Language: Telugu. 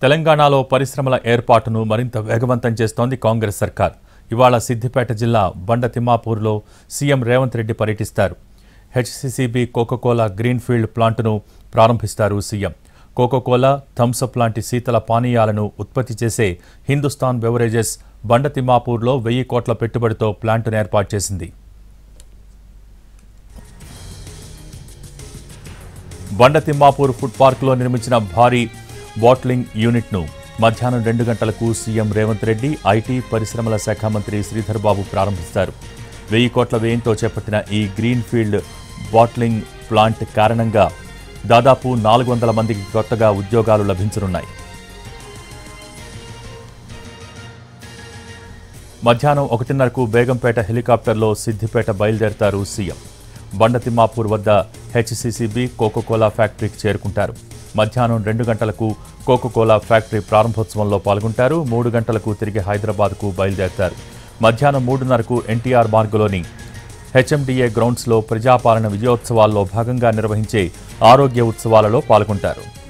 తెలంగాణలో పరిశ్రమల ఏర్పాటును మరింత వేగవంతం చేస్తోంది కాంగ్రెస్ సర్కార్ ఇవాళ సిద్దిపేట జిల్లా బండ తిమ్మాపూర్లో సీఎం రేవంత్ రెడ్డి పర్యటిస్తారు హెచ్సిసిబి కోకోకోలా గ్రీన్ఫీల్డ్ ప్లాంటును ప్రారంభిస్తారు సీఎం కోకోకోలా థమ్సప్ లాంటి శీతల పానీయాలను ఉత్పత్తి చేసే హిందుస్థాన్ బెవరేజెస్ బండ తిమ్మాపూర్లో వెయ్యి కోట్ల పెట్టుబడితో ప్లాంటును ఏర్పాటు చేసింది బండ తిమ్మాపూర్ ఫుడ్ పార్క్లో నిర్మించిన భారీ బాట్లింగ్ యూనిట్ను మధ్యాహ్నం రెండు గంటలకు సీఎం రేవంత్ రెడ్డి ఐటీ పరిశ్రమల శాఖ మంత్రి శ్రీధర్ బాబు ప్రారంభిస్తారు వెయ్యి కోట్ల వ్యయంతో చేపట్టిన ఈ గ్రీన్ ఫీల్డ్ బాట్లింగ్ ప్లాంట్ కారణంగా దాదాపు నాలుగు వందల మందికి కొత్తగా ఉద్యోగాలు లభించనున్నాయి మధ్యాహ్నం ఒకటిన్నరకు బేగంపేట హెలికాప్టర్లో సిద్దిపేట బయలుదేరతారు సీఎం బండ తిమ్మాపూర్ వద్ద హెచ్సిసిబి కోకోకోలా ఫ్యాక్టరీకి చేరుకుంటారు మధ్యాహ్నం రెండు గంటలకు కోకోకోలా ఫ్యాక్టరీ ప్రారంభోత్సవంలో పాల్గొంటారు మూడు గంటలకు తిరిగి హైదరాబాద్కు బయలుదేరతారు మధ్యాహ్నం మూడున్నరకు ఎన్టీఆర్ మార్గులోని హెచ్ఎండిఏ గ్రౌండ్స్లో ప్రజాపాలన విజయోత్సవాల్లో భాగంగా నిర్వహించే ఆరోగ్య ఉత్సవాలలో పాల్గొంటారు